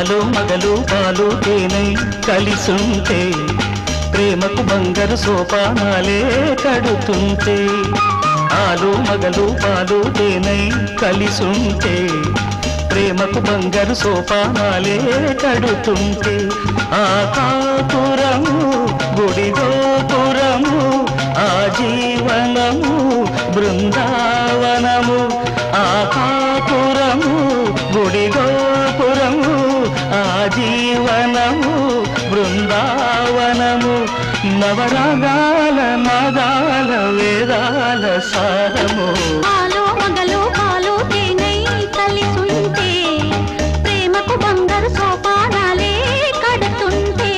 ఆలు మగలు పాలు తేనై కలిసుంటే ప్రేమకు బంగారు సోపానాలే కడుతుంటే ఆలు మగలు పాలు తేనై కలిసుంటే ప్రేమకు బంగారు సోపానాలే కడుతుంటే ఆ కాపురము గుడి గోపురము ఆ జీవనము బృందావనము ఆ కాపురము గుడి గోపురము ఆ జీవనము బృందావనము నవరాగాల నాదాల వేదాల సారము పాలు మగలు పాలు తేనై కలిసుంటే ప్రేమకు బంగారు సోపానాలే కడుతుంటే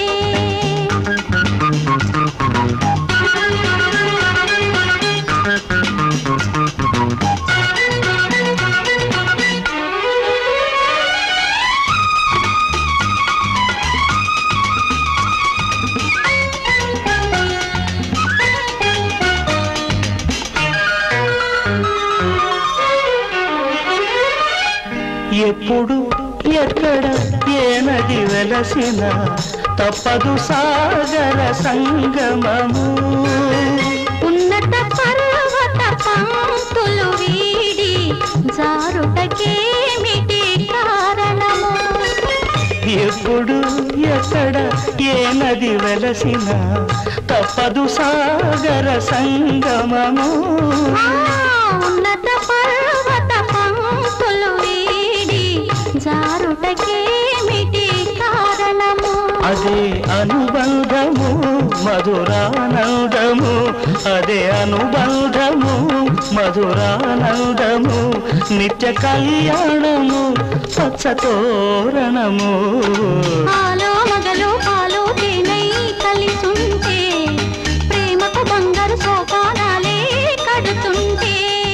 ఎప్పుడు ఎక్కడ ఏ నది వెలసిన తప్పదు సాగర సంగమము ఉన్నత పర్వత పంక్తులు వీడి జారుటకేమిటి కారణము ఎప్పుడు ఎక్కడ ఏ నది వెలసిన తప్పదు సాగర సంగమము ఆ, ఉన్నత పర్వత పంక్తులు వీడి జారుటకేమిటి కారణము అదే అనుబంధము మధురానందము అదే అనుబంధము మధురానందము నిత్య కళ్యాణము పచ్చతోరణము పాలు మగలు పాలు తేనై కలిసుంటే ప్రేమకు బంగారు సోపానాలే కడుతుంటే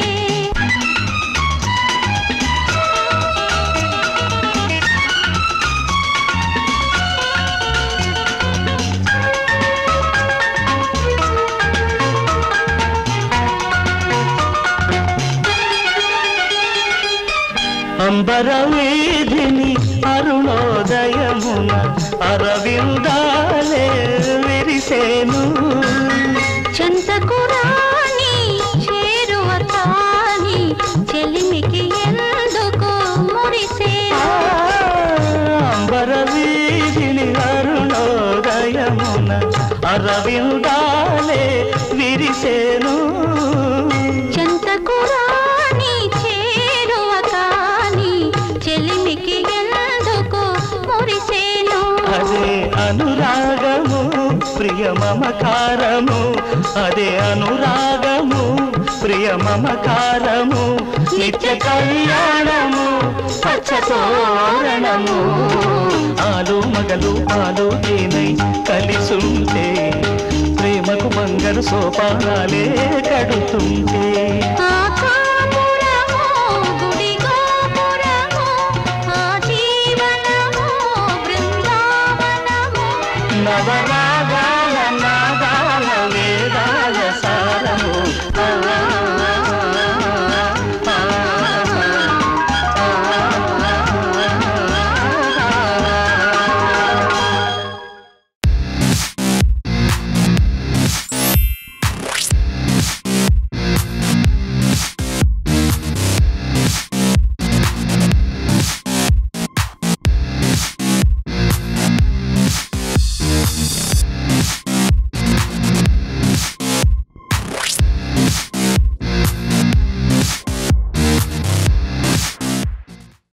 అంబర వీధిని అరుణోదయమున అరవిందాలే విరిసేను చెంతకు రాని చేరువ కాని చెలిమికి ఎందుకు మురిసే అంబర వీధిని అరుణోదయమున అరవిందాలే విరిసేను చెంతకు రాని చేరువ కాని చెలిమికి ఎందుకు మురిసేను అదే అనురాగము ప్రియ మమకారము అదే అనురాగము ప్రియ మమకారము నిత్య కళ్యాణము పచ్చతోరణము ఆలు మగలు పాలు తేనై కలిసుంటే ప్రేమకు బంగారు సోపానాలే కడుతుంటే ఆ కాపురము గుడి గోపురము ఆ జీవనము బృందావనము నవరా